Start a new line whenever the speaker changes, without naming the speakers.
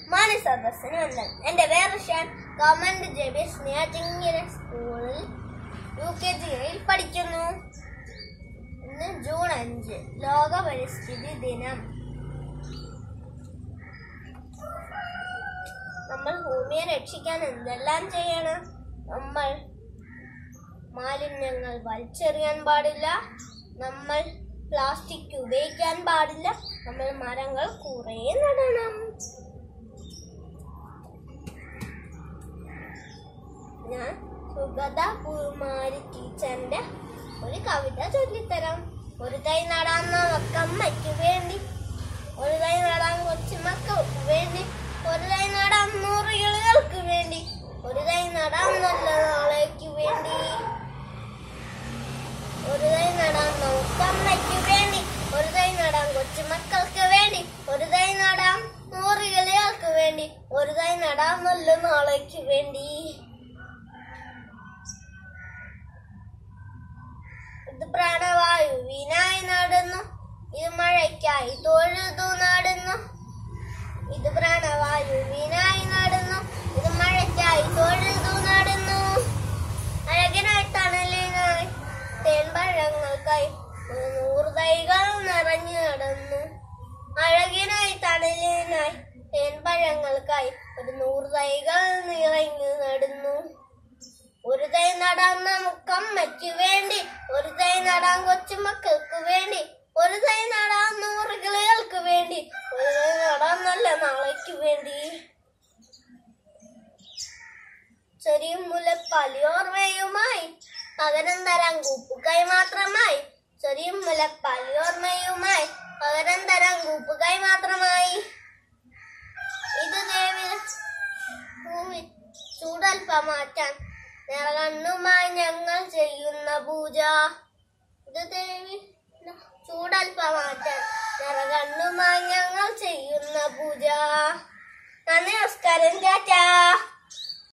മാനസദസ്സിന് വന്നത് എൻ്റെ പേര് ഷാൻ ഗവൺമെന്റ് ജെ ബി സ്നേഹത്തിങ്ങിര സ്കൂളിൽ യു കെ ജിയിൽ പഠിക്കുന്നു ഇന്ന് ജൂൺ അഞ്ച് ലോക പരിസ്ഥിതി ദിനം നമ്മൾ ഭൂമിയെ രക്ഷിക്കാൻ എന്തെല്ലാം ചെയ്യണം നമ്മൾ മാലിന്യങ്ങൾ വലിച്ചെറിയാൻ പാടില്ല നമ്മൾ പ്ലാസ്റ്റിക് ഉപയോഗിക്കാൻ പാടില്ല നമ്മൾ മരങ്ങൾ കുറേ നടണം ഞാൻ സുഗത കുമാരി ടീച്ചറിന്റെ ഒരു കവിത ചൊല്ലിത്തരാം ഒരു തൈ നടാൻ നമുക്കമ്മയ്ക്ക് വേണ്ടി ഒരു തൈ നടാൻ കൊച്ചുമക്കൾക്ക് വേണ്ടി ഒരു തൈ നടാൻ നൂറ് കിളികൾക്ക് വേണ്ടി ഒരു തൈ നടാൻ നല്ല നാളേക്ക് വേണ്ടി ഒരു തൈ നടാൻ നമുക്കമ്മയ്ക്ക് വേണ്ടി ഒരു തൈ നടാൻ കൊച്ചുമക്കൾക്ക് വേണ്ടി ഒരു തൈ നടാം നൂറ് കിളികൾക്ക് വേണ്ടി ഒരു തൈ നടാൻ നല്ല നാളേക്ക് വേണ്ടി ഇത് പ്രാണവായുവിനായി നടന്നു ഇത് മഴയ്ക്കായി തൊഴുതു നടന്നു ഇത് പ്രാണവായുവിനായി നടന്നു ഇത് മഴയ്ക്കായി തൊഴുതു നടന്നു അഴകനായി തണലിനായി തേൻപഴങ്ങൾക്കായി ഒരു നൂറ് തൈകൾ നിറഞ്ഞു നടന്നു അഴകിനായി തണലിനായി തേൻപഴങ്ങൾക്കായി ഒരു നൂറ് തൈകൾ നിറഞ്ഞു നടന്നു ഒരു തൈ നടാൻ നമുക്കമ്മയ്ക്ക് വേണ്ടി ഒരു തൈ നടാൻ കൊച്ചുമക്കൾക്ക് വേണ്ടി ഒരു തൈ നടാൻ നൂറ് കിളികൾക്ക് വേണ്ടി ഒരു തൈ നടാൻ നല്ല നാളേക്ക് വേണ്ടി ചെറിയ മുലപ്പാലിയോർമ്മയുമായി പകരം തരാൻ കൂപ്പുകൈ മാത്രമായി ചെറിയ മുലപ്പാലിയോർമ്മയുമായി പകരം തരാൻ കൂപ്പുകൈ മാത്രമായി ഇത് ദേവി ഭൂമി ചൂടൽപ്പം മാറ്റാൻ നിറകണ്ണുമായി ഞങ്ങൾ ചെയ്യുന്ന പൂജ ഇത് ദേവി ചൂടൽപ്പം മാറ്റാൻ നിറകണ്ണുമായി ഞങ്ങൾ ചെയ്യുന്ന പൂജ നന്ദി നമസ്കാരം ചാച്ചാ